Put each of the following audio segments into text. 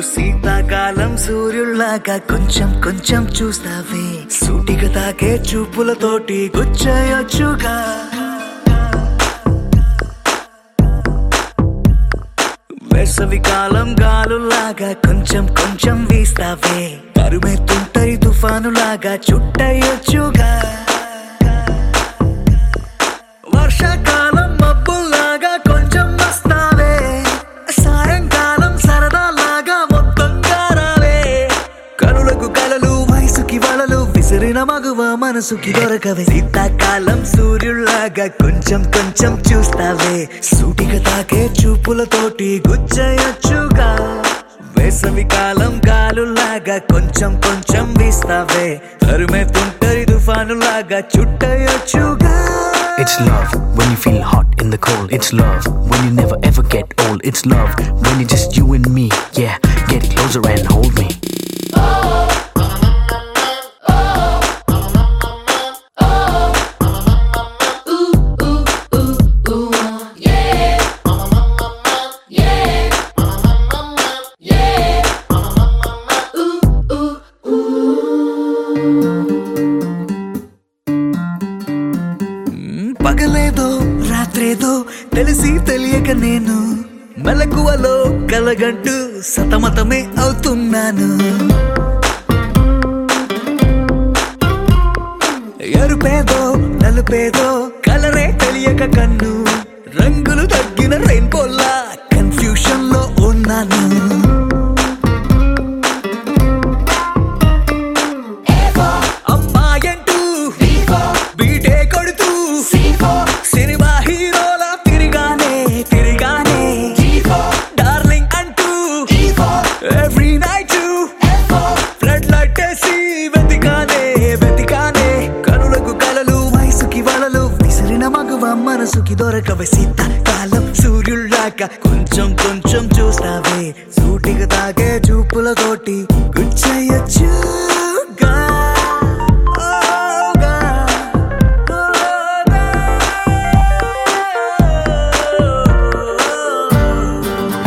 శీతాకాలం సూర్యుల్లాగా కొంచెం కొంచెం చూస్తావే సూటిగా తాకే చూపులతోటి గుచ్చయొచ్చుగా వేసవి కాలం గాలులాగా కొంచెం కొంచెం వీస్తావే తరుమెత్తుంటరి తుఫానులాగా చుట్టయొచ్చుగా వర్షాకాలం మబ్బుల్లాగా కొంచెం వస్తావే సాయంకాలం సరదాలాగా మొత్తంగా రావే కనులకు కలలు వయసుకి వలలు విసిరిన మగువ మనసుకి దొరకవే శీతాకాలం సూర్యుల్లాగా కొంచెం కొంచెం చూస్తావే సూటిగా తాకే చూపులతోటి గుచ్చయొచ్చుగా వేసవి కాలం గాలులాగా కొంచెం కొంచెం వీస్తావే తరుమెత్తుంటరి తుఫానులాగా చుట్టయొచ్చుగా It's love when you feel hot in the cold. It's love when you never ever get old. It's love when it's just you and me. Yeah, get closer and hold me. పగలేదో రాత్రేదో తెలిసి తెలియక నేను మెలకువలో కలగంటూ సతమతమే అవుతున్నాను ఎరుపేదో నలుపేదో కలరే తెలియక కన్ను రంగులు తగ్గిన రెయిన్బోల్లా confusion లో ఉన్నాను అమ్మాయంటూ బీటే కొడుతూ సినిమా హీరోలా తిరిగానే తిరిగానే డార్లింగ్ అంటూ ఎవ్రీ నైట్ ఫ్లడ్ లైట్ వేసి వెతికానే వెతికానే కనులకు కలలు వయసుకి వలలు విసిరిన మగువ మనసుకి దొరకవే శీతాకాలం సూర్యుళ్ళాక కొంచెం కొంచెం చూస్తావే సూటిగా తాగే చూపులతోటి గుచ్చయచ్చుగా ఓగా, ఓగా.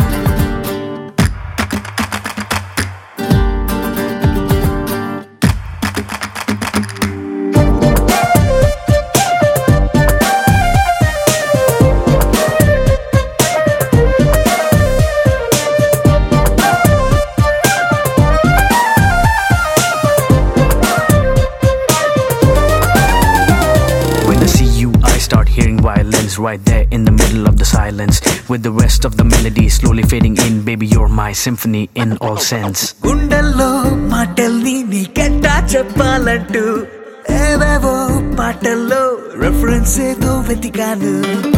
When I see you, I start hearing violins right there in the middle of the silence. With the rest of the melody slowly fading in, baby, you're my symphony in all sense. గుండెల్లో మాటల్ని నీకెట్టా చెప్పాలంటూ ఏవేవో పాటల్లో reference ఏదో వెతికాను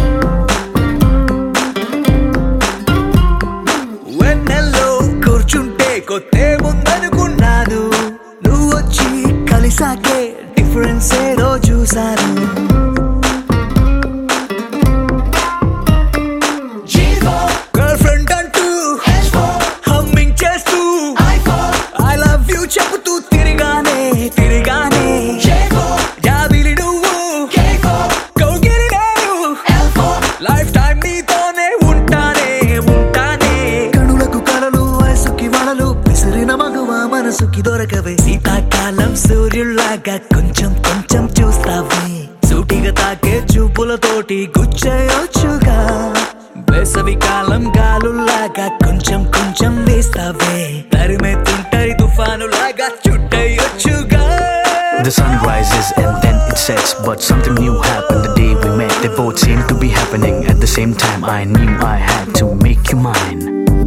వెన్నెల్లో కూర్చుంటే కొత్తే ముందనుకున్నాను నువ్వు వచ్చి కలిసాకే డిఫరెన్స్ ఏదో చూశాను గర్ల్ ఫ్రెండ్ అంటూ హమ్మింగ్ చేస్తూ ఐ లవ్ యూ చెబుతూ తిరిగానే తిరిగానే జాబిలి నువ్వు కౌగిలి నేను లైఫ్ టైం నీతోనే ఉంటానే ఉంటానే కనులకు కలలు వయసుకి వలలు విసిరిన మగువ మనసుకి దొరకవే శీతాకాలం సూర్యుల్లాగా కొంచెం కొంచెం చూస్తావే సూటిగా తాకే చూపులతోటి గుచ్చయొచ్చుగా వేసవి కాలం గాలుల్లాగా కొంచెం కొంచెం వేస్తావే తరిమెత్తుంటరి తుఫానులాగా చుట్టయొచ్చుగా The sun rises and then it sets, but something new happened the day we met. They both seemed to be happening at the same time. I knew I had to make you mine.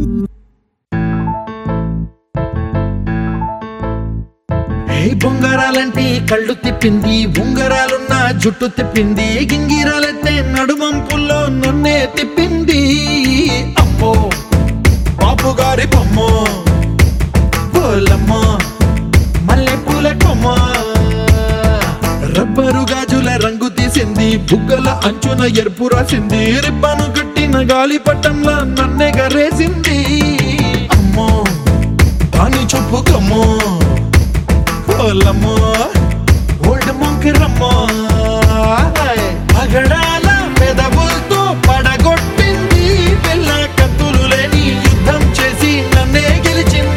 ఏ బొంగరాలంటే కళ్ళు తిప్పింది ఉంగరాలున్న జుట్టు తిప్పింది గింగిరాలెత్తే నడుమంపుల్లో నన్నే తిప్పింది అమ్మో బాబు గారి బొమ్మ పోలమ్మ మల్లె పూల కొమ్మ రబ్బరు గాజుల రంగు తీసింది బుగ్గల అంచున ఎరుపు రాసింది రిబ్బను కట్టిన గాలి పట్టంలా నన్నే గరేసింది అమ్మో దాని చెప్పుకమ్మో పోలమ్మో ఓల్డ్ మొంకిరమ్మో పగడాల పెదవులతో పడగొట్టింది పిల్ల కత్తులు లేని యుద్ధం చేసి నన్నే గెలిచింది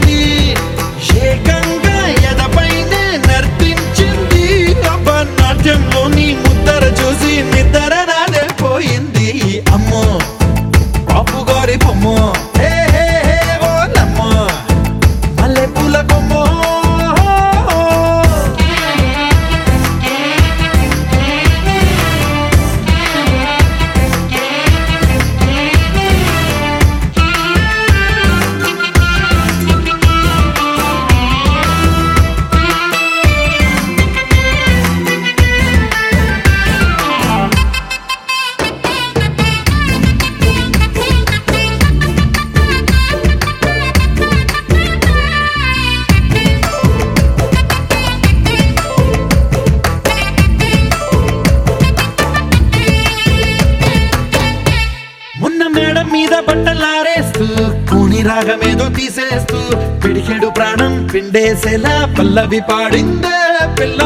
మీద బట్టలారేస్తూ కూని రాగమేదో తీసేస్తూ పిడికెడు ప్రాణం పిండేసేలా పల్లవి పాడిందే పిల్ల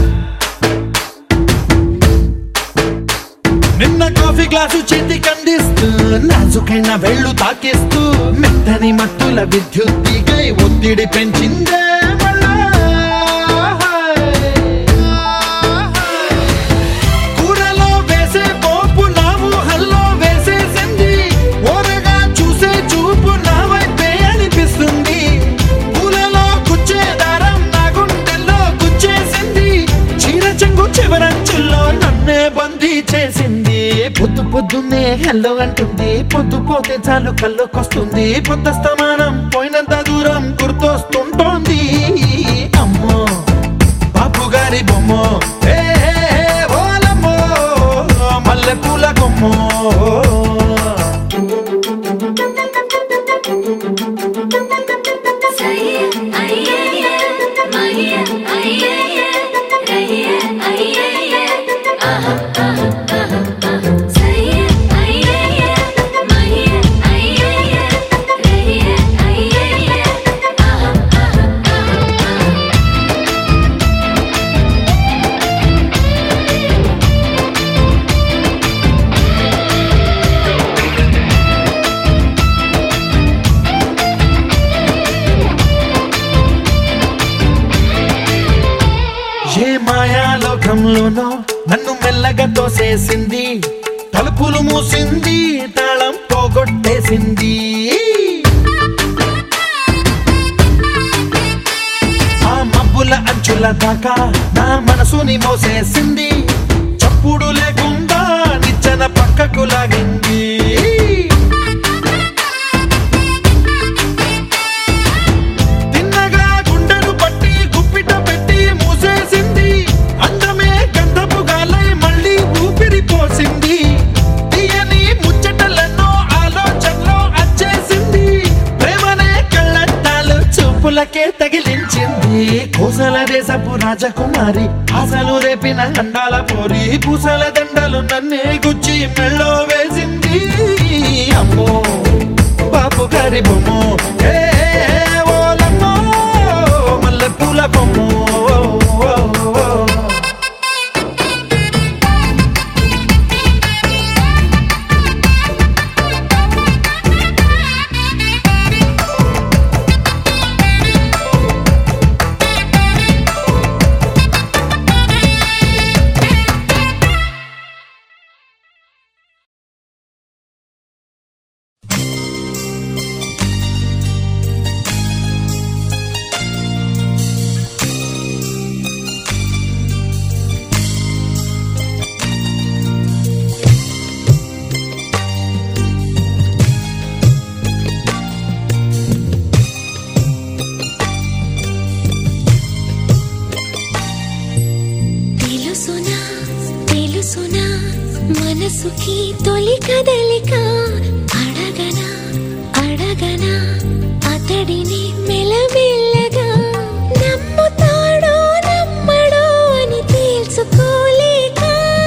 నిన్న కాఫీ గ్లాసు చేతి కందిస్తూ నాజుకైన వెళ్ళు తాకేస్తూ మెత్తని మత్తుల విద్యుత్ తీగై ఒత్తిడి పెంచిందే మళ్ళా. కూరలో వేసే పోపు నా ఊహల్లో వేసేసింది ఓరగా చూసే చూపు నా వైపే అనిపిస్తుంది పూలలో గుచ్చే దారం నా గుండెల్లో గుచ్చేసింది చీర చెంగు చివరంచుల్లో నన్నే బందీ చేసింది పొద్దు పొద్దున్నే హెల్లో అంటుంది పొద్దు పోతే చాలు కళ్ళొకొస్తుంది పొద్దస్తమానం పోయినంత దూరం గుర్తొస్తుంటోంది అమ్మో బాపు గారి బొమ్మ ఏ ఏ, ఏ, ఓలమ్మో మల్లె పూల కొమ్మో సయ్య అయ్యయ్య మయ్య అయ్యయ్య రయ్య అయ్యయ్య ఆహా ఆహా ఆహా ఆహా సయ్య అయ్యయ్య మయ్య అయ్యయ్య రయ్య అయ్యయ్య ఆహా ఆహా ఆహా ఆహా ఏ మాయా లోకంలోనో నన్ను మెల్లగా తోసేసింది తలుపులు మూసింది తాళం పోగొట్టేసింది ఆ మబ్బుల అంచుల దాకా నా మనసుని మోసేసింది చప్పుడు లేకుండా నిచ్చెన పక్కకు లాగింది తిన్నగా గుండెను పట్టి గుప్పిట పెట్టి మూసేసింది అందమే గంధపు గాలై మళ్ళీ ఊపిరి పోసింది తీయని ముచ్చటలెన్నో ఆలోచనలో అచ్చేసింది ప్రేమనే కళ్ళట్టాలు చూపులకే తగిలించింది కోసల దేశపు రాజకుమారి ఆశలు రేపిన అండాల పోరి పూసల దండలు నన్నే గుచ్చి మెళ్ళో వేసింది అమ్మో బాపు గారి బొమ్మ ఏ ఏ, ఏ, ఓలమ్మో మల్లె పూల బొమ్మ తెలుసునా తెలుసునా మనసుకి తొలి కదలిక అడగనా అడగనా అతడిని మెలమెల్లగా నమ్ముతాడో నమ్మడో అని తేల్చుకోలేక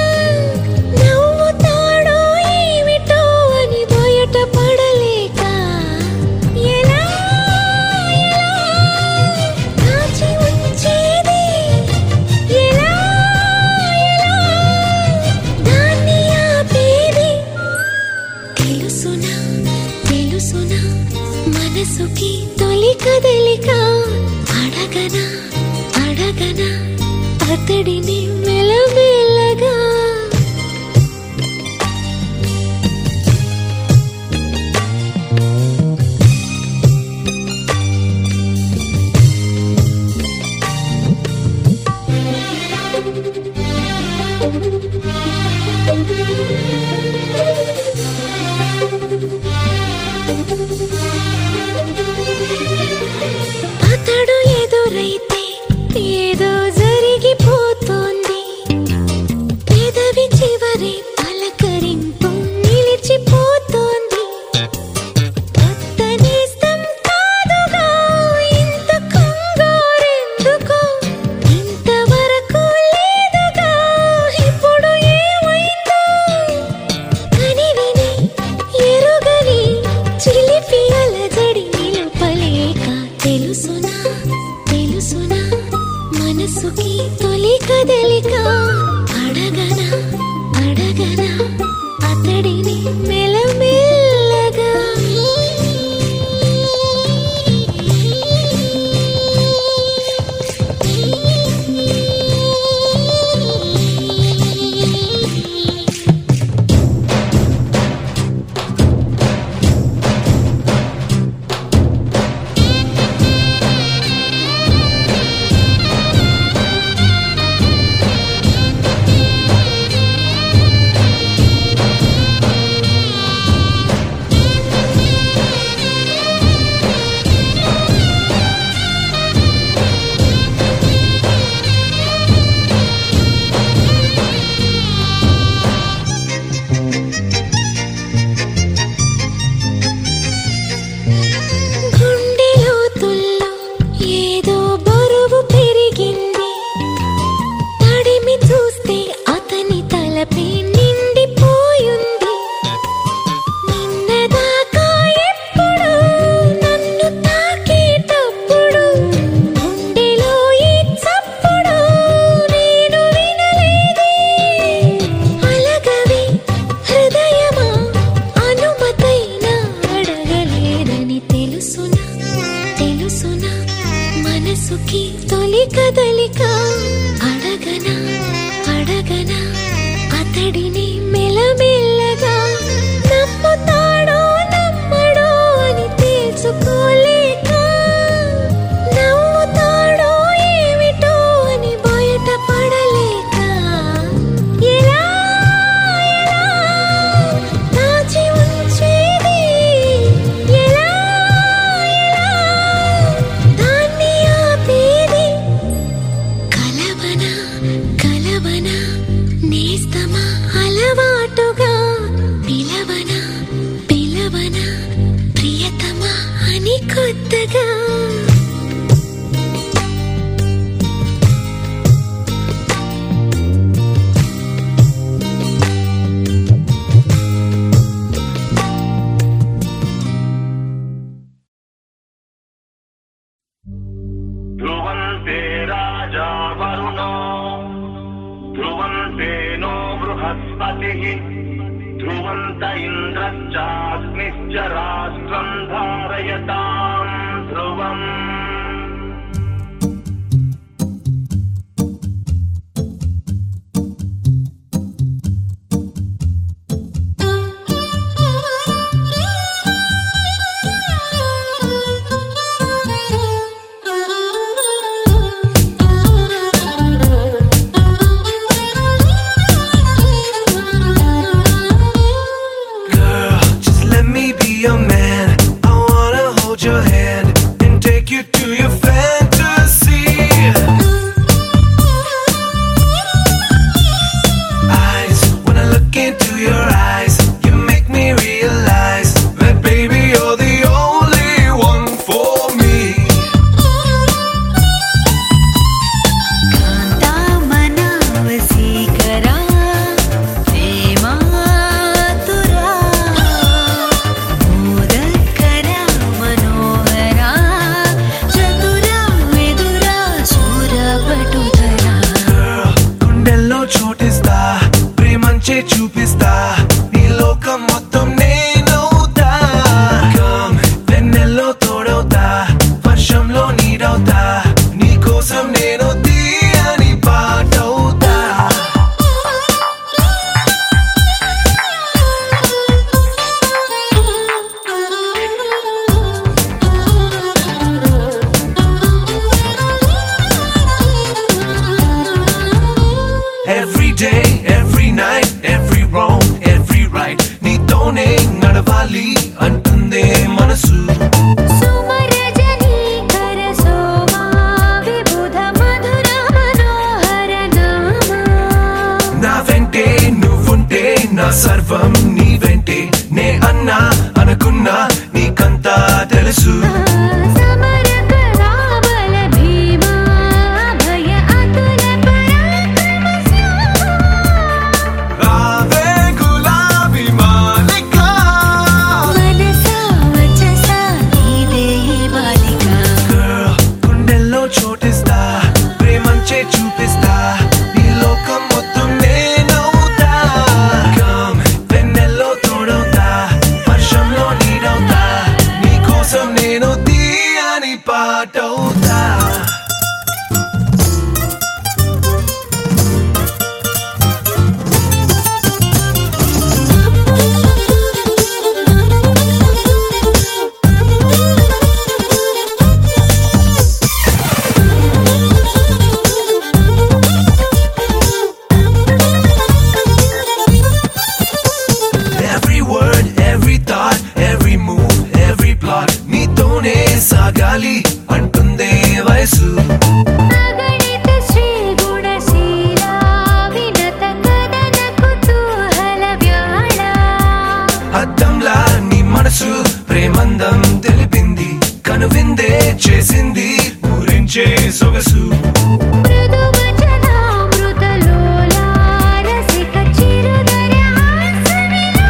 నవ్వుతాడో ఏమిటో అని బయట పడలేక ఎలా ఎలా దాచి ఉంచేది ఎలా ఎలా దాన్ని ఆపేది తెలుసునా తెలుసునా మనసుకి తొలి కదలిక అడగనా అడగనా అతడిని మెలమెల్లగా అతడు ఎదురైతే ఏదో జరిగిపోతోంది అతడిని మెలమెల్లగా గుండె లోతుల్లో ఏదో బరువు పెరిగింది తడిమి చూస్తే అతని తలపై నిండిపోయింది నిన్నదాకా ఎప్పుడు నన్ను తాకేటప్పుడు గుండెలో ఈ చప్పుడు నేను వినలేదే అలగవి హృదయమా అనుమతైనా అడగలేదని తెలుసునా తెలుసునా మనసుకి తొలి కదలిక అడగనా అడగనా అతడిని మెలమెల్లగా నమ్ముతాడో నమ్మడో అని తెలుసుకోలేక నవ్వుతాడో ఏమిటో అని బయటపడలేక ఎలా ఎలా దాచి ఉంచేది ఎలా ఎలా దాన్ని ఆపేది కలవన కలవన నేస్తమా అలవాటుగా పిలవన పిలవన ప్రియతమా అని కొత్తగా ध्रुवन्ते राजा वरुणो ध्रुवन्ते नो बृहस्पतिः ध्रुवन्त इन्द्रश्चाग्निश्च राष्ट्रम् धारयताम् ध्रुवम् Girl, just let me be your man. I wanna hold your చాలి అంటుందే వయసు అగణిత శ్రీ గుణశీలా వినత కదన కుతూహల వ్యాళ అద్దంలా నీ మనసు ప్రేమందం తెలిపింది కనువిందే చేసింది పూరించే సొగసు మృదు వచనామృతలోలా రసిక చిరుదర హాసవిలోలా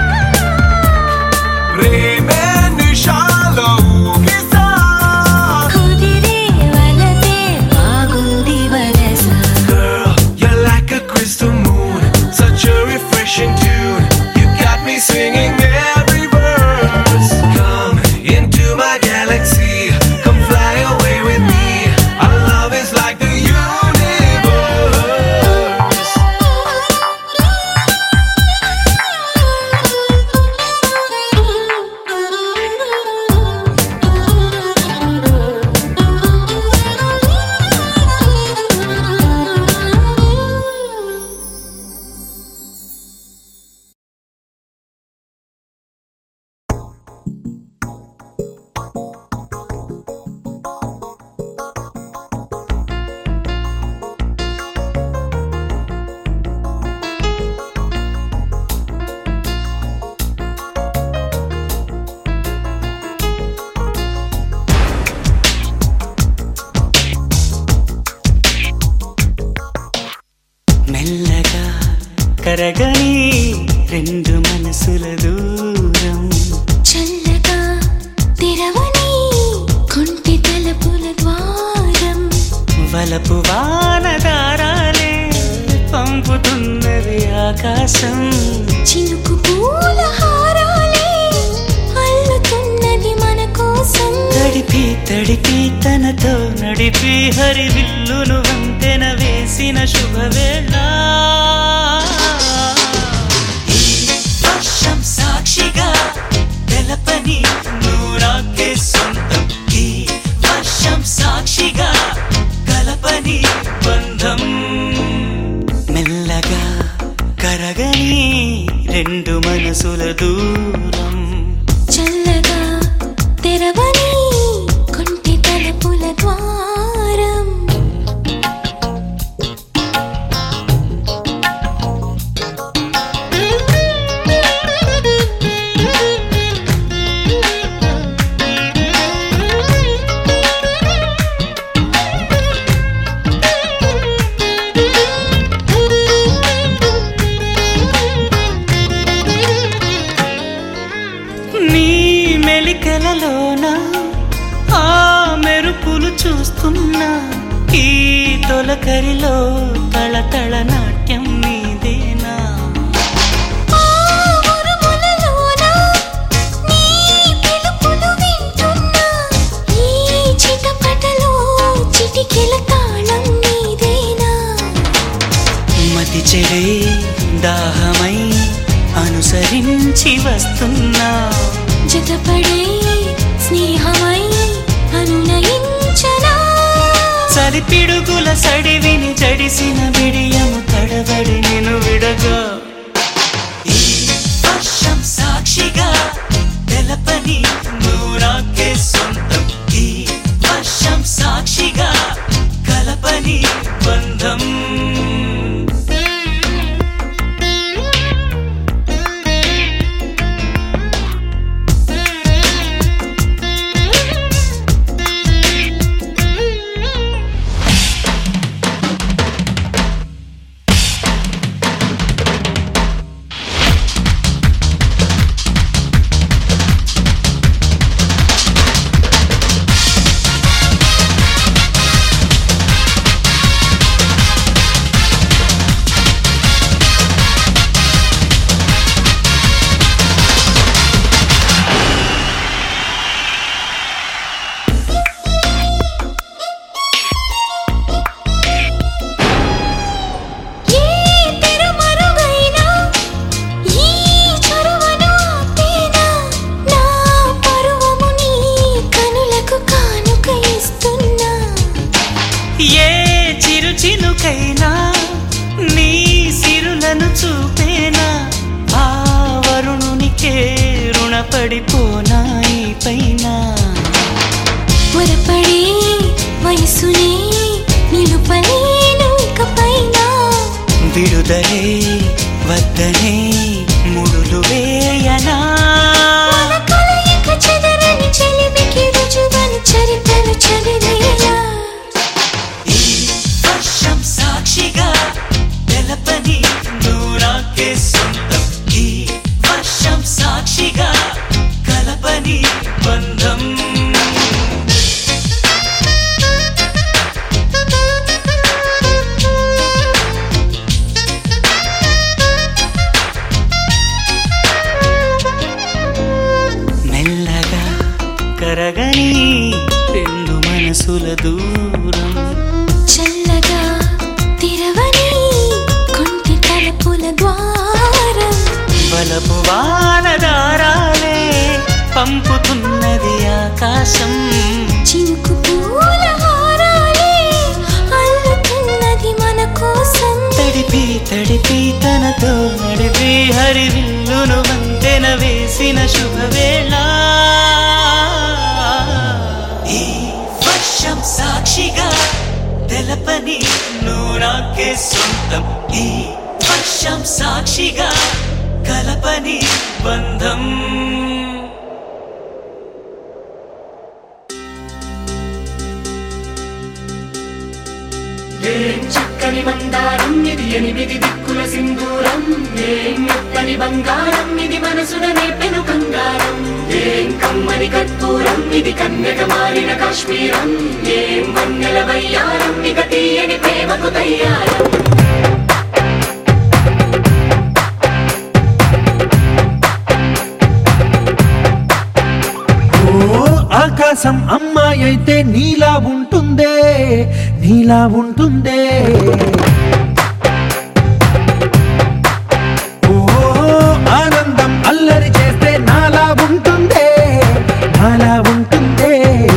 ప్రేమే నిషాలో ఊగిసా. కుదిరే వలతే బాగుంది వరస Girl, you're like a crystal moon, such a refreshing tune. You got me singing every verse. Come into my galaxy, come fly away with me. Our love is like the universe. మెల్లగా కరగని రెండు మనసుల దూరం చల్లగా తెరవని కుంటి తలుపుల ద్వారం వలపు వానదారాలే పంపుతున్నది ఆకాశం చినుకు పూల హారాలే అల్లుతున్నది మన కోసం తడిపి తడిపి తనతో నడిపి హరివిల్లును వంతెన వేసిన శుభవేళ ఈ వర్షం సాక్షిగా తెలపని నువ్వు నాకే సొంతం ఈ వర్షం సాక్షిగా కలపని బంధం మెల్లగా కరగని రెండు మనసుల దూరం చల్లగా తెరవని కుంటి తలుపుల ద్వారం నీ మెలికలలోన ఆ మెరుపులు చూస్తున్నా ఈ తొలకరిలో తళతళ నాట్యం నీదేనా ఆ ఉరుములలోన నీ పిలుపులు వింటున్నా ఈ చిటపటలో చిటికెల తాళం నీదేనా మతి చెడే దాహమై అనుసరించి వస్తున్నా జతపడే స్నేహమై అనునయించనా చలి పిడుగుల సడివిని జడిసిన బిడియము తడబడి నిన్ను విడగా ఈ వర్షం సాక్షిగా తెలపని నువ్వు నాకే సొంతం ఈ వర్షం సాక్షిగా కలపని బంధం ఏ తెరమరుగైనా ఈ చొరవను ఆపేనా నా పరువము నీ కనులకు కానుక ఇస్తున్నా ఏ చిరు చినుకైనా నీ సిరులను చూపేనా ఆ వరుణునికే రుణపడిపోనా ఈ పైన వరపడే మొదలే వద్దనే ముడులు వేయనా మన కలయిక చెదరని చెలిమికి రుజువని చరిత్రను చదివేలా ఈ వర్షం సాక్షిగా తెలపని నువ్వు నాకే సొంతం ఈ వర్షం సాక్షిగా కలపని బంధం మెల్లగా కరగని రెండు మనసుల దూరం చల్లగా తెరవని కొంటి తలుపుల ద్వారం బలపు వానదారాలే పంపుతున్నది ఆకాశం చినుకు పూల హారాలే అల్లుతున్నది మన కోసం తడిపి తడిపి తనతో నడిపి హరివిల్లును వంతెన వేసిన శుభవేళ ఈ వర్షం సాక్షిగా తెలపని నువ్వు నాకే సొంతం ఈ వర్షం సాక్షిగా కలపని బంధం ఏం చక్కని మందారం ఇది ఎనిమిది దిక్కుల సింధూరం ఏం మెత్తని బంగారం ఇది మనసున నేపెను కంగారం ఏం కమ్మని కర్పూరం ఇది కన్యక మారిన కాశ్మీరం ఏం వన్నెల వయ్యారం ఇక తీయని ప్రేమకు తయ్యారం ఓ ఆకాశం అమ్మాయి అయితే నీలా ఉంటుందే నీలా ఉంటుందే ఓ ఆనందం అల్లరి చేస్తే నాలా ఉంటుందే నాలా ఉంటుందే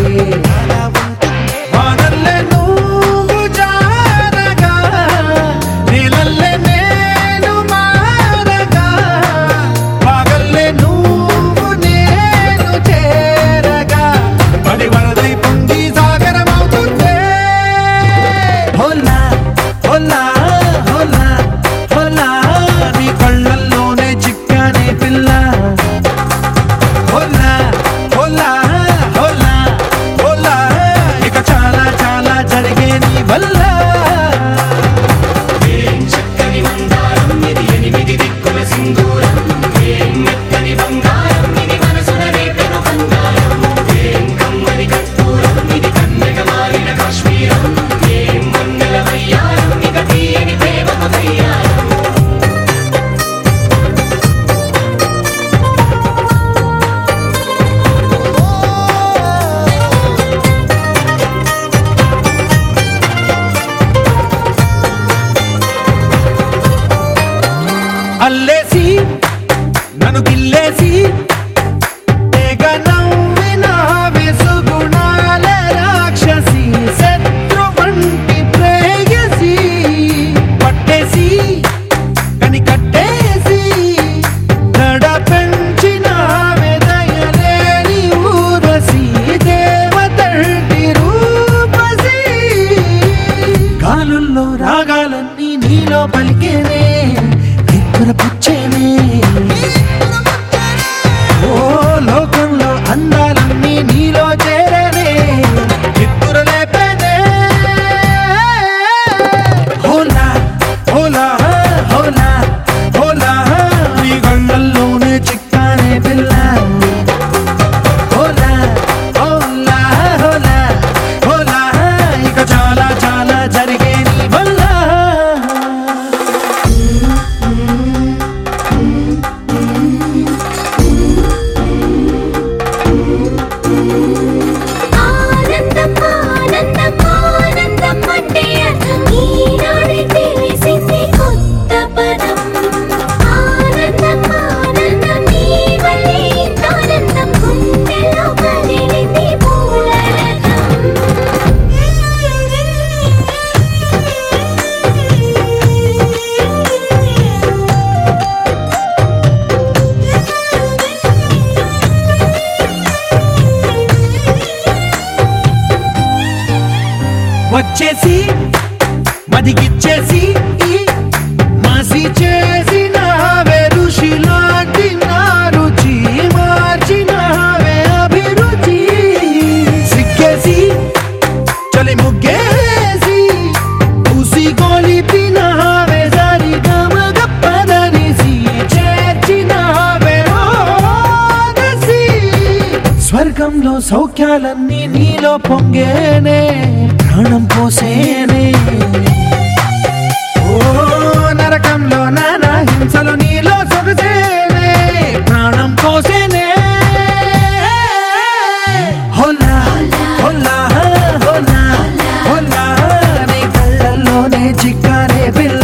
వానల్లే నువ్వు జారగా నీలల్లే నేను మారగా పగల్లే నువ్వు నేను చేరగా పడి వరదై పొంగి సాగరమవుతుందే హోలా హోలా హోలా హోలా నీ కళ్ళల్లోనే చిక్కానే పిల్ల హోలా హోలా హోలా హోలా ఇక చాలా చాలా జరిగే నీ వల్ల ఏం చక్కని మందారం ఇది ఎనిమిది దిక్కుల సింధూరం ఏం మెత్తని బంగారం ఇది మనసున రేపెను కంగారం ఏం కమ్మని కర్పూరం ఇది కన్యక మారిన కాశ్మీరం ఏం వన్నెల వయ్యారం ఇక తీయని ప్రేమకు తయ్యారం అల్లేసి నన్ను గిల్లేసి తెగ నవ్విన విసుగుణాల రాక్షసి శత్రు వంటి ప్రేయసి పట్టేసి కని కట్టేసి దడ పెంచిన వెదయలేని ఊరసి దేవతంటి రూపసి గాలుల్లో రాగాలన్నీ నీలో పలికేనే నిద్ర పుచ్చేనే ఓ లోకంలో అందాలన్నీ నీలో చేరనే నిద్ర లేపేనే హోలా హోలా హోలా హోలా నీ గళ్ళల్లోనే చిక్కానే పిల్ల హోలా హోలా హోలా హోలా ఇక చాలా చాలా జరిగే నీ వల్ల ఆనందం ఆనందం ఆనందం అంటే అర్థం ఈనాడే తెలిసింది కొత్త పదం ఆనందం ఆనందం నీ వల్లే ఇంత ఆనందం గుండెలో కదిలింది పూల వచ్చేసి మదిగిచ్చేసి ఈ మా రుచి చేసినావే ఋషి లాంటి నా రుచి మార్చినావే అభిరుచి సిగ్గేసి చలి ముగ్గేసి ఉసి గొలిపినావే సరి గమగప్పదనిసి చేర్చినావే ఓదసి స్వర్గంలో సౌఖ్యాలన్నీ నీలో పొంగేనే ప్రాణం పోసేనే ఓ నరకంలో నానా హింసలో నీలో సొగసేనే ప్రాణం పోసేనే హోలా హోలా హోలా హోలా నీ కళ్ళల్లోనే చిక్కానే పిల్ల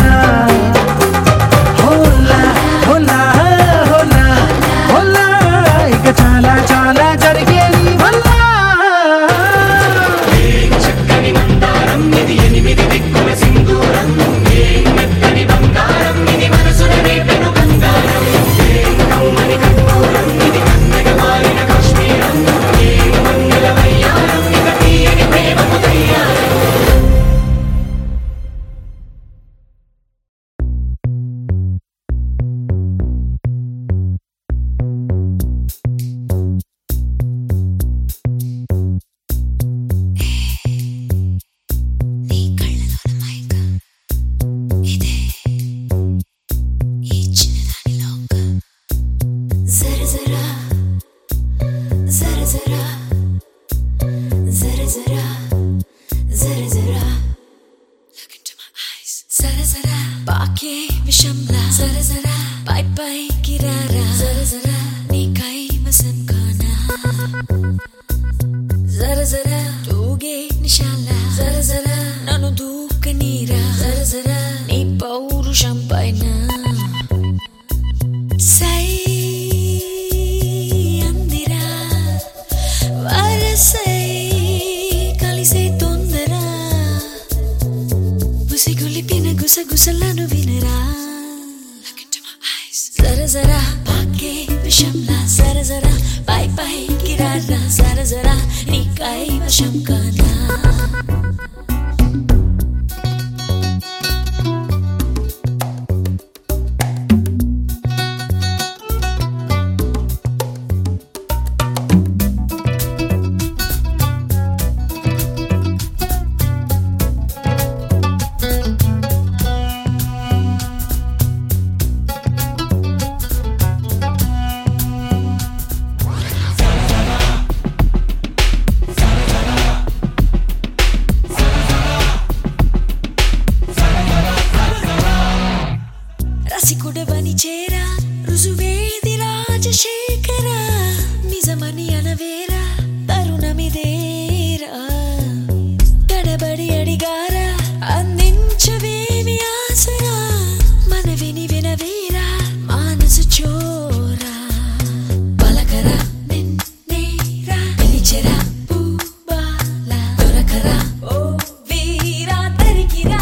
హోలా హోలా హోలా హోలా ఇక చాలా చాలా జరిగేది వల్ల చక్కని మందారం ఇది ఎనిమిది దిక్కుల సింధూరం ఏం మెత్తని బంగారం ఇది మనసున రేపెను బంగారం ఏం కమ్మని కర్పూరం ఇది కన్నెగ మారిన కాశ్మీరం ఏం మంగళ వయ్యారం ఇక తీయని ప్రేమకు తయ్యారం నీ కళ్ళలోన మైకం ఇదే ఈ చిన్నదాని లోకం జర జరా జర జరా జర జరా జర జరా Look into my eyes జర జరా పాకే విషంలా జర జరా పై పై కిరారా జర జరా నీ కై మసం కానా జర జర తూగే నిశాల జర జర నన్ను దూక నీరా జర జర నీ పౌరుషం పైన సై అందిరా వరసై కలిసే తొందర గుసిగులిపిన గుసగుసలను వినరా Look into my eyes. జర జర పాకే విషంలా జర జర పై పై కిరారా జర జర నీ కై వశం కానా రసికుడవని చేరా రుజువేది రాజశేఖర నిజమని అనవేరా తరుణమిదేరా తడబడి అడిగారా అందించవేమి ఆసరా మనవిని వినవేరా మానసు చోరా పలకరా నిన్నేరా పిలిచెరా పూబాల దొరకరా ఓ వీరా తరికిరా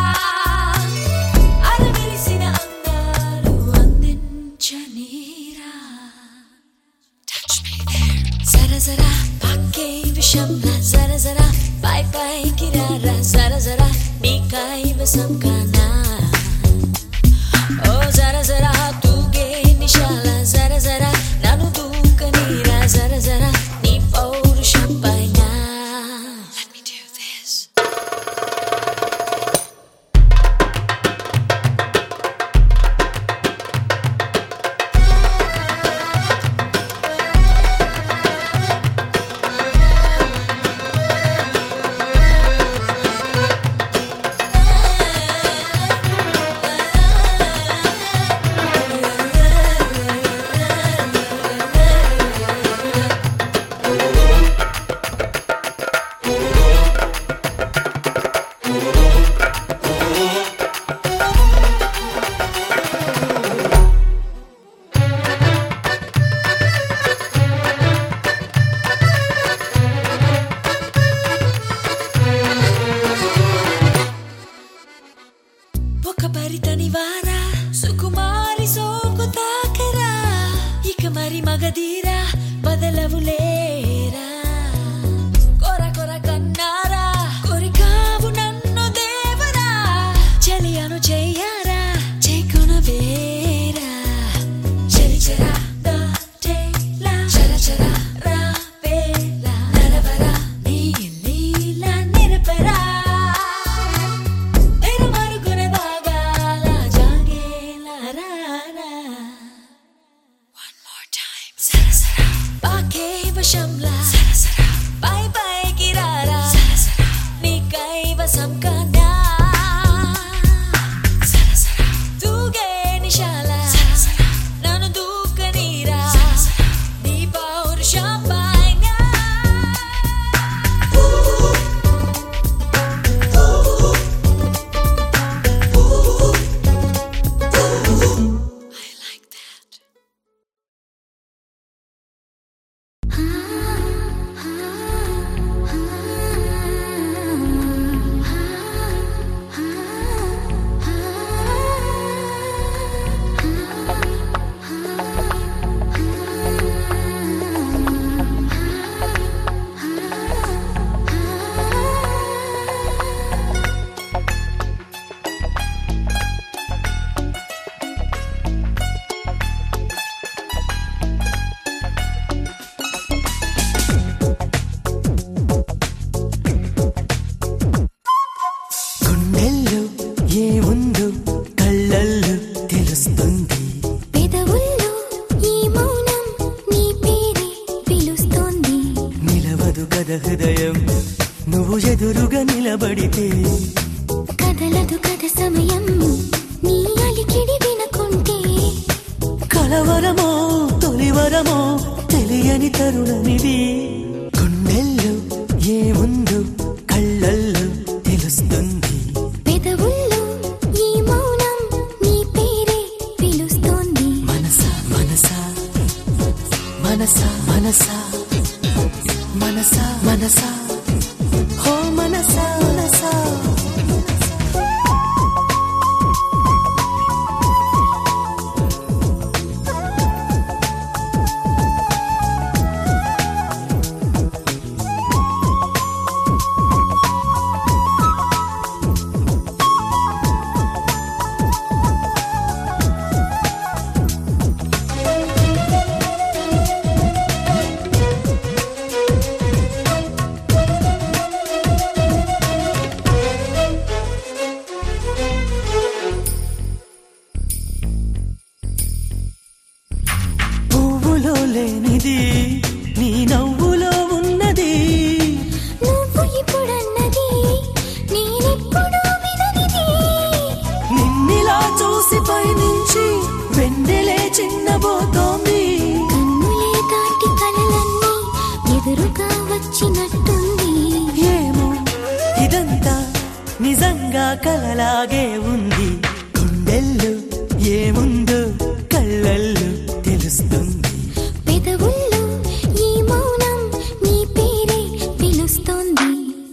అరవిరిసిన అందాలు అందించనీరా Touch me there. జర జర పక్కే విషంలా జర జర పై పై కిరారా జర జర నీ కైవసం కానా ఓ జర జర తూగే నిశాల జర జర నన్ను దూక నీరా జర జర నీ పౌరుషం పైన Let me do this. ఒక భరితని వారా సుకుమారి సోకు తాకరా ఇక మరి మగధీరా బదలవులేరా కొర కొర కన్నారా కొరికావు నన్ను దేవరా చెలియను చెయ్యారా చేకున వశంలా పై పైకి రారా నీ కైవసం కన్నా దూగే నిశాల నన్ను దూకనీరా నీ పౌరుషం పైన I like that. గుండెల్లో ఏముందో కళ్ళల్లో తెలుస్తుంది పెదవుల్లో ఈ మౌనం నీ పేరే పిలుస్తోంది నిలవదు కథ హృదయం నువ్వు ఎదురుగా నిలబడితే కదలదు కథ సమయం నీ అలికిడి వినకుంటే కలవరమో తొలివరమో తెలియని తరుణమిది గుండెల్లో ఏముందో కళ్ళల్లో తెలుస్తుంది పెదవుల్లో ఈ మౌనం నీ పేరే పిలుస్తోంది మనసా మనసా మనసా మనసా మనసా మనసా హో మనసా మనసా పువ్వులో లేనిది నీ నవ్వులో ఉన్నది నువ్వు ఇప్పుడన్నది నేనెప్పుడు విననిది నిన్నిలా చూసి పైనుంచి వెన్నెలే చిన్నబోతోంది కన్నులే దాటి కలలన్నీ ఎదురుగా వచ్చినట్టుంది ఏమో ఇదంతా నిజంగా కలలాగే ఉంది గుండెల్లో ఏముందో కళ్ళల్లో తెలుస్తుంది పెదవుల్లో ఈ మౌనం నీ పేరే పిలుస్తోంది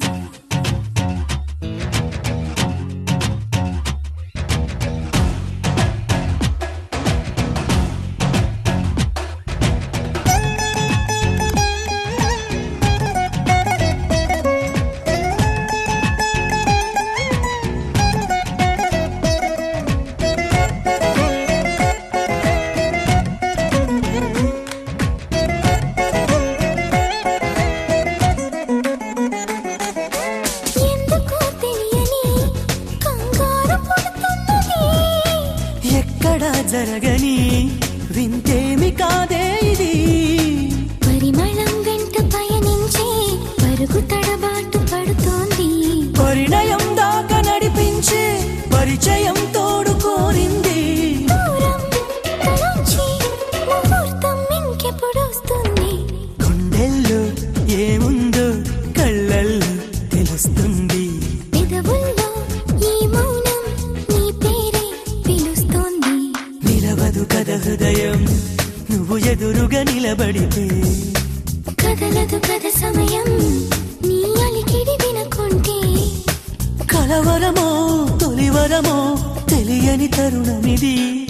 ఎందుకో తెలియని కంగారు పుడుతున్నది ఎక్కడా జరగని వింతేమి కాదే ఇది పరిమళం వెంట పయనించే పరుగు తడబాటు పడుతోంది పరిణయం దాకా నడిపించే పరిచయం తోడుకోరింది దూరం తలంచి ముహూర్తం ఇంకెప్పుడొస్తుంది గుండెల్లో ఏముందో కళ్ళల్లో తెలుస్తుంది పెదవుల్లో ఈ మౌనం నీ పేరే పిలుస్తోంది నిలవదు కథ హృదయం నువ్వు ఎదురుగా నిలబడితే కదలదు కథ సమయం నీ అలికిడి వినకుంటే కలవరమో తొలివరమో తెలియని తరుణమిది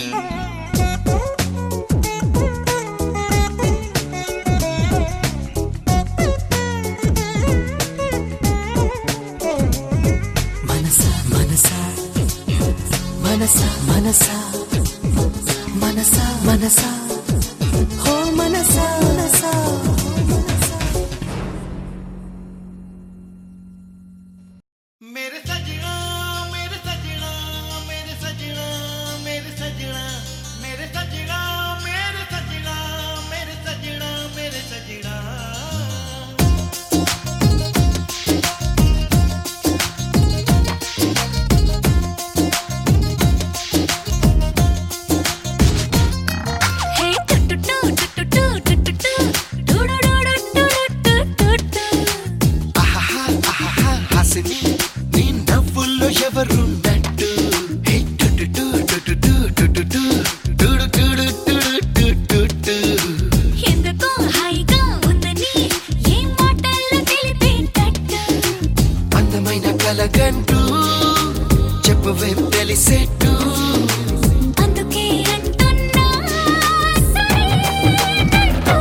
మనసా మనసా మనసా మనసా మనసా మనసా హో మనసా మనసా मेरे सजना मेरे सजना मेरे सजना मेरे सजना मेरे सजना मेरे सजना मेरे सजना मेरे सजना ఎలాగంటూ చెప్పవేం తెలిసేట్టు అందుకే అంటున్నా సరేనంటూ.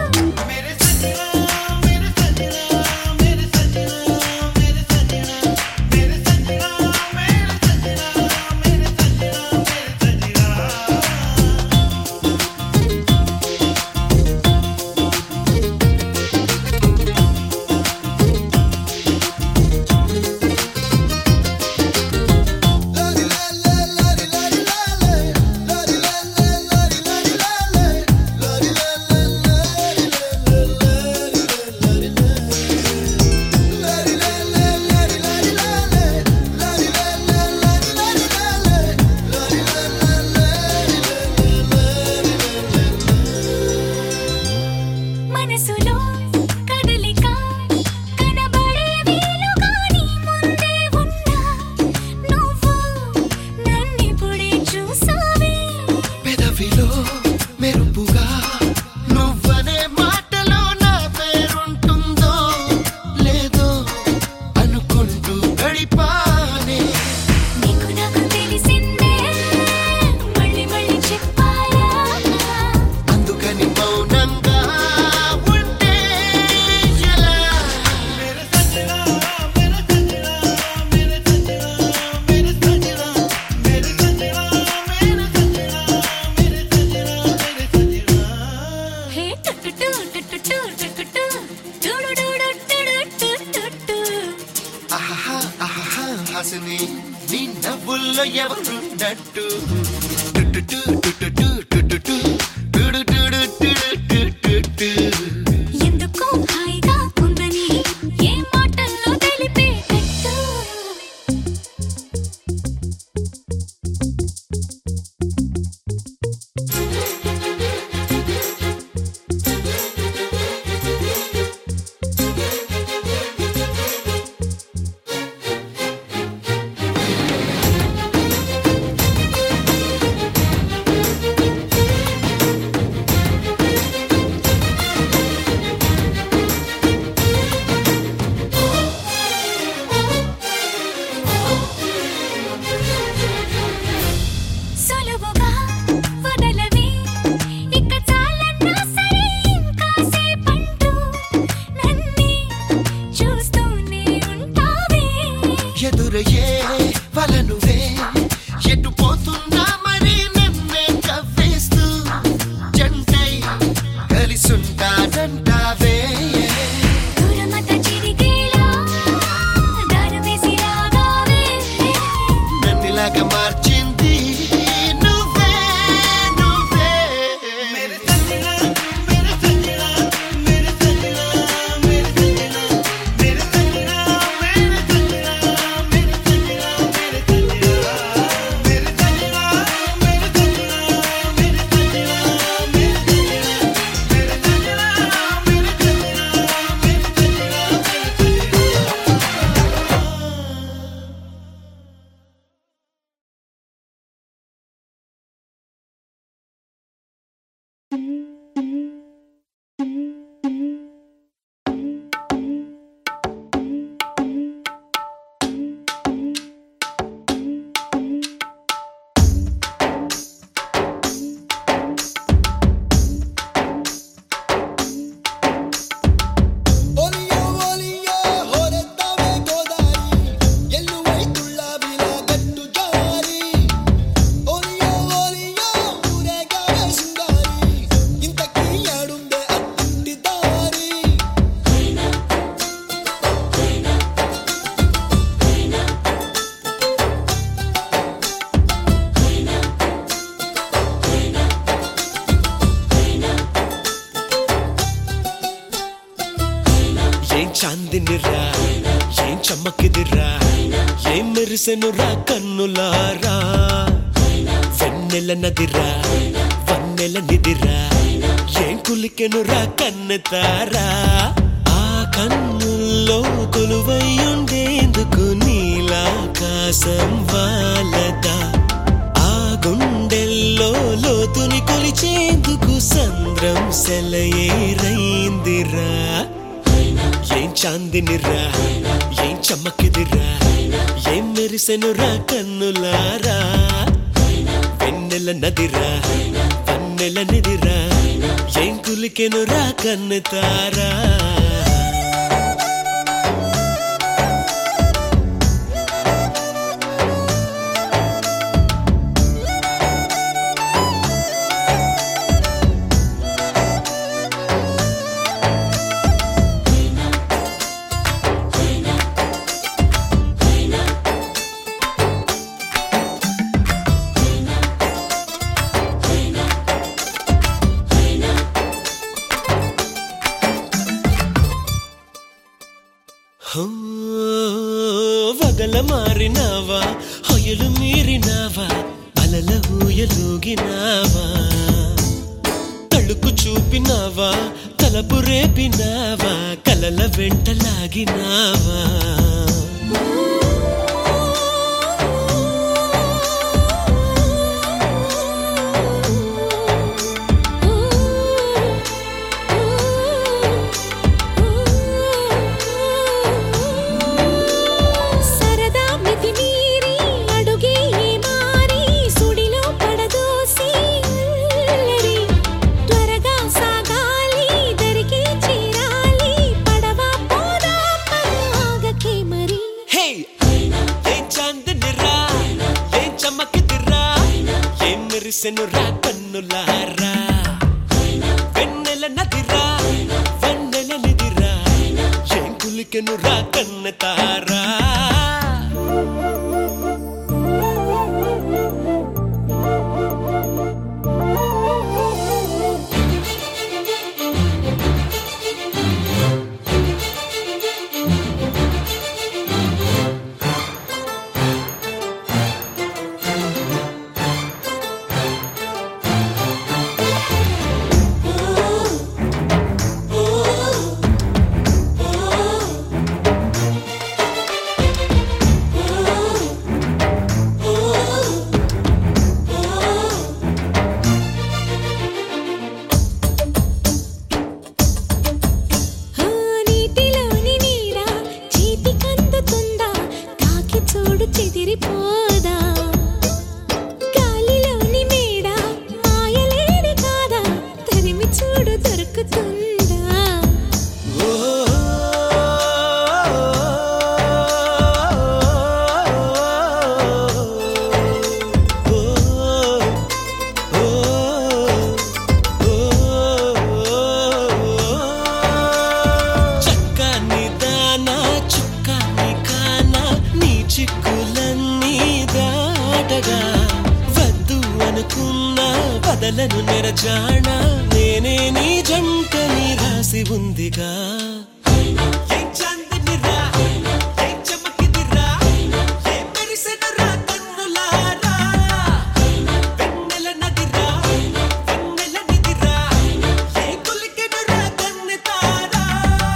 మనసులో కదలిక కనబడే వీలుగాని ముందే ఉన్నా నువ్వు నన్నిప్పుడే చూసావే పెదవిలో మెరుపుగా నువ్వనే మాటలో నా పేరుంటుందో లేదో అనుకుంటూ గడిపానే నీకు నాకు తెలిసిందే మళ్ళీ మళ్ళీ చెప్పాలా అందుకని మౌనంగా ఉంటే ఎలా హే టుటుటు టుటుటు టుటుటు టుడుడుడు టుడుటుటుటు. ఆహాహా ఆహాహా హాసిని నీ నవ్వుల్లో ఎవరున్నట్టు టుటుటు టుటుటు టుటుటు టుడుటుడు టుడుటుటుటు. ఎందుకో హాయిగా ఉందని ఏ మాటల్లో తెలిపేటట్టు సులువుగా వదలవే ఇక చాలన్నా సరే ఇంకాసేపంటూ నన్నే చూస్తూనే ఉంటావే ఎదురయ్యే వలనువే ఎటు పోతున్నా మరి నన్నే కవ్వేస్తూ జంటై కలిసుంటానంటావే దూరమత చిరిగేలా దారవేసి రాగావే నన్నిలాగా మార్చింది నువ్వే నువ్వే ఒలియో ఒలియో ಹೊರತವೆ ಗೋದಾರಿ ಎಲ್ಲುವೈ ತುಳ್ಳಾವಿಲ ಗಟ್ಟು ಜಾರಿ ఒలియో ఒలియో ఊరేగావే శృంగారి ఇంతకీ ఆడుందే అత్తింటి దారి ఏం చాందినిరా ఏం చమ్మకిదిరా ఏం మెరిసెనురా కన్నులారా వెన్నెల నదిరా వన్నెల నిదిరా ఏం కులికెనురా కన్నెతారా ఆ కన్నుల్లో కొలువై ఉండేందుకు నీలాకాశం వాలదా ఆ గుండెల్లో లోతుని కొలిచేందుకు సంద్రం సెలయేరైందిరా ఏం చాందినిరా ఏం చమ్మకిదిరా ఏం మెరిసెనురా కన్నులారా వెన్నెల నదిరా పన్నెల నిదిరా ఏం కులికెనురా కన్ను తారా హో, వగల మారినావా హొయలు మీరినావా అలల ఊయలూగినావా తళుకు చూపినావా తలపు రేపినావా కలల వెంటలాగినావా సరదా మితి మీరి అడుగే మారి సుడిలో పడదోసి అల్లరి త్వరగా సాగాలి దరికి చేరాలి పడవ పోదా ఆగకే మరి హే ఏం చాందనిరా ఏం చమ్మకిదిరా ఏం మెరిసెనురా కన్నులారా వెన్నెల నదిరా వెన్నెల నిదిరా ఏం కులికెనురా కన్న తారా ఆ నీటిలోని నీరా చేతికందుతుందా తాకి చూడు చెదిరిపోదా గాలిలోని మేడ మాయలేడి కాదా తరిమి చూడు దొరుకుతుందా ఓ ఓ ఓ చక్కని దానా చుక్కని కానా నీ చిక్కులన్నీ దాటగా వద్దు అనుకున్నా బదలను నెరజాణ నేనే నీ జంటని రాసి ఉందిగా ఏం చందనిరా, ఏం చమకిదిరా, ఏం మెరిసెనురా కన్నులారా. వెన్నెల నదిరా, వెన్నెల నిదిరా, ఏ కులికెనురా కన్నె తారా.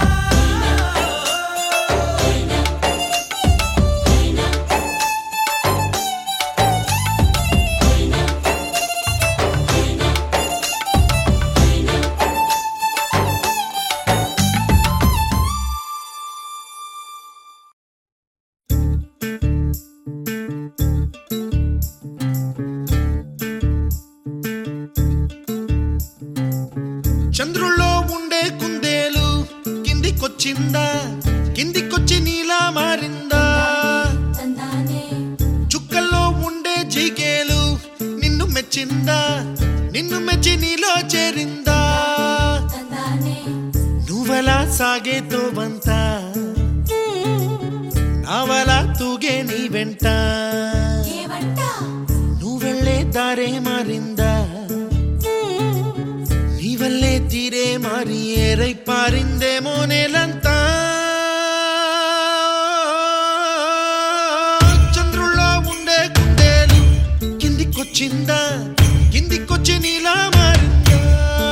చంద్రుల్లో ఉండే కుందేలు కిందికొచ్చిందా కిందికొచ్చి నీలా మారిందా చుక్కల్లో ఉండే జీకేలు నిన్ను మెచ్చిందా నిన్ను మెచ్చి నీలో చేరిందా నువ్వెలా సాగే తోవంతా నావలా తూగే నీ వెంట నువ్వెళ్ళే దారే మారిందా నీ వల్లే తీరే మారి ఏరై పారిందేమో నేలంతా చంద్రుల్లో ఉండే కుందేలు కిందికొచ్చిందా కిందికొచ్చి నీలా మారిందా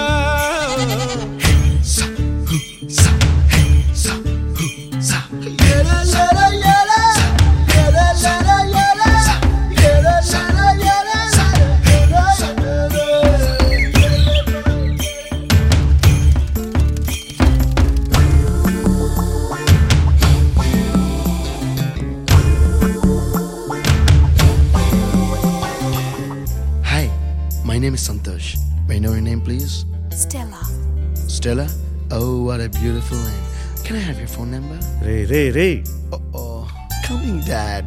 స, హు, స, హే, స, హు, స. ఏలా, ఏలా, ఏలా. ఏలా, ఏలా, ఏలా. ఏలా, ఏలా, ఏలా. ఏలా, ఏలా. is Santosh. May I know your name, please? Stella. Stella? Oh, what a beautiful name. Can I have your phone number? Ray ray ray Oh, oh. Coming, Dad.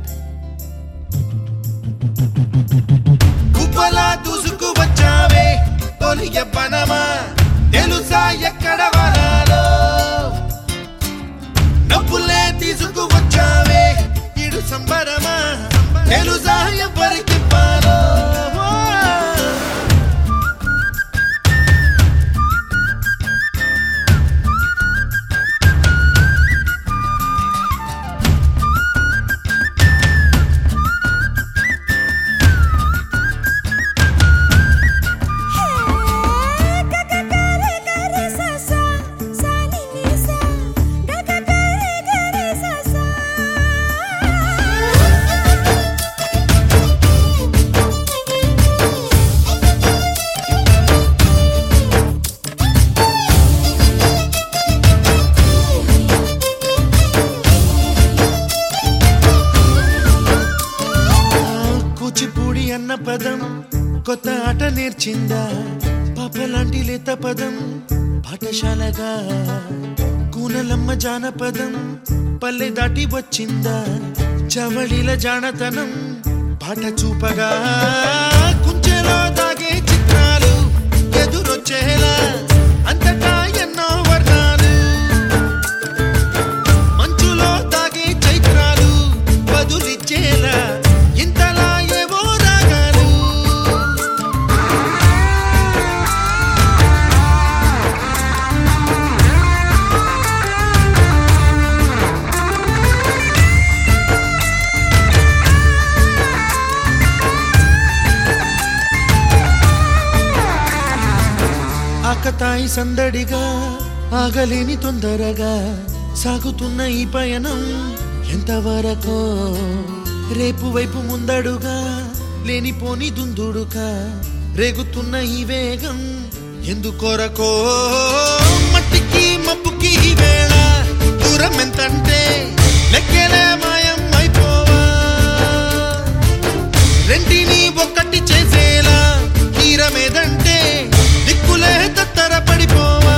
కుప్పలా దూసుకు వచ్చావే తొలి ఎవ్వనమా తెలుసా ఎక్కడ వనాలో నవ్వులే తీసుకు వచ్చావే ఇడు సంబరమా తెలుసా ఎవరికి పాలో కూచిపూడి అన్న పదం కొత్త ఆట నేర్చిందా పాప లాంటి లేత పదం పాఠశాలగా కూనలమ్మ జానపదం పల్లె దాటి వచ్చిందా చవళిల జానతనం పాట చూపగా కుంచెలో దాగే చిత్రాలు ఎదురొచ్చేలా అంతటా ఎన్నో వర్ణాలు మంచులో తాగే చైత్రాలు బదులిచ్చేలా ఇంతలా ఏవో రాగాలు ఆకతాయి సందడిగా ఆగలేని తొందరగా సాగుతున్న ఈ పయనం ఎంతవరకో రేపు వైపు ముందడుగా లేనిపోని దుందుడుగా రేగుతున్న ఈ వేగం ఎందుకొరకో మట్టికి మబ్బుకి ఈ వేళ దూరం ఎంతంటే లెక్కలే మాయం అయిపోవా రెంటిని ఒక్కటి చేసేలా తీరమేదంటే దిక్కులే తత్తర పడిపోవా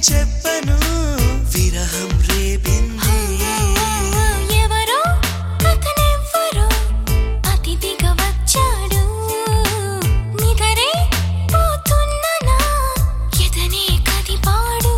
చెప్పను విరహం రేపింది ఎవరో అతనెవ్వరో అతిథిగా వచ్చాడు నిదరే పోతున్ననా ఎదనే కదిపాడు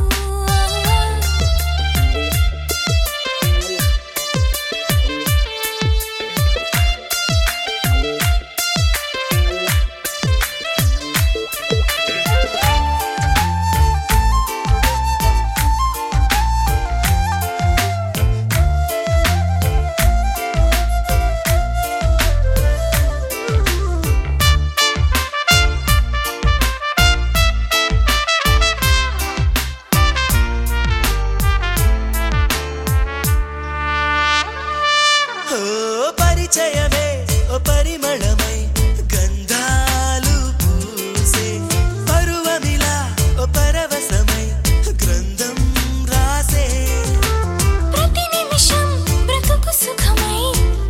ఓ పరిచయమే ఓ పరిమళమై గంధాలు పూసే పరువమిలా ఓ పరవశమై గ్రంథం రాసే ప్రతి నిమిషం బ్రతుకు సుఖమై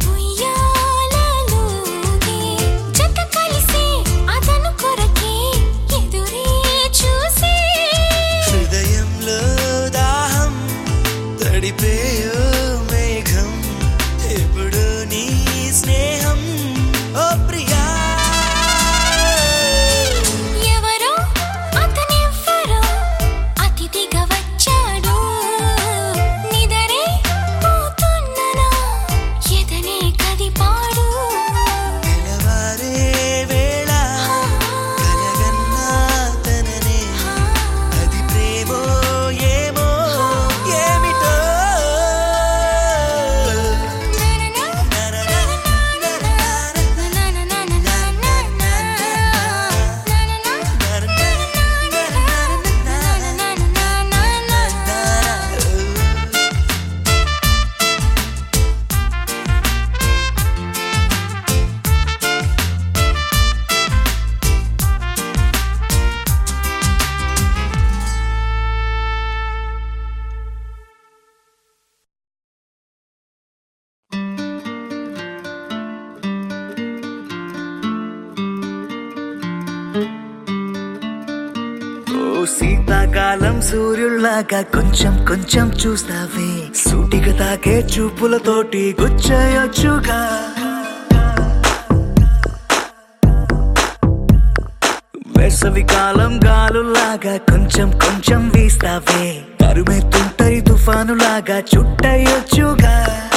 ఉయ్యాలలోగే జత కలిసే అతను కొరకే ఎదురే చూసే హృదయంలో దాహం తడిపేయో మేఘం ఎప్పుడు నీ స్నేహం ఓ ప్రియా ఎవరో అతనెవ్వరో అతిథిగా వచ్చాడు నిదరే పోతున్ననా ఎదనే కదిపాడు తెల్లవారే వేళ కలగన్నా తననే అది ప్రేమో ఏమో ఏమిటో ఓ శీతాకాలం సూర్యుల్లాగా కొంచెం కొంచెం చూస్తావే సూటిగా తాకే చూపులతోటి గుచ్చయొచ్చుగా వేసవి కాలం గాలులాగా కొంచెం కొంచెం వీస్తావే తరుమెత్తుంటరి తుఫానులాగా చుట్టయొచ్చుగా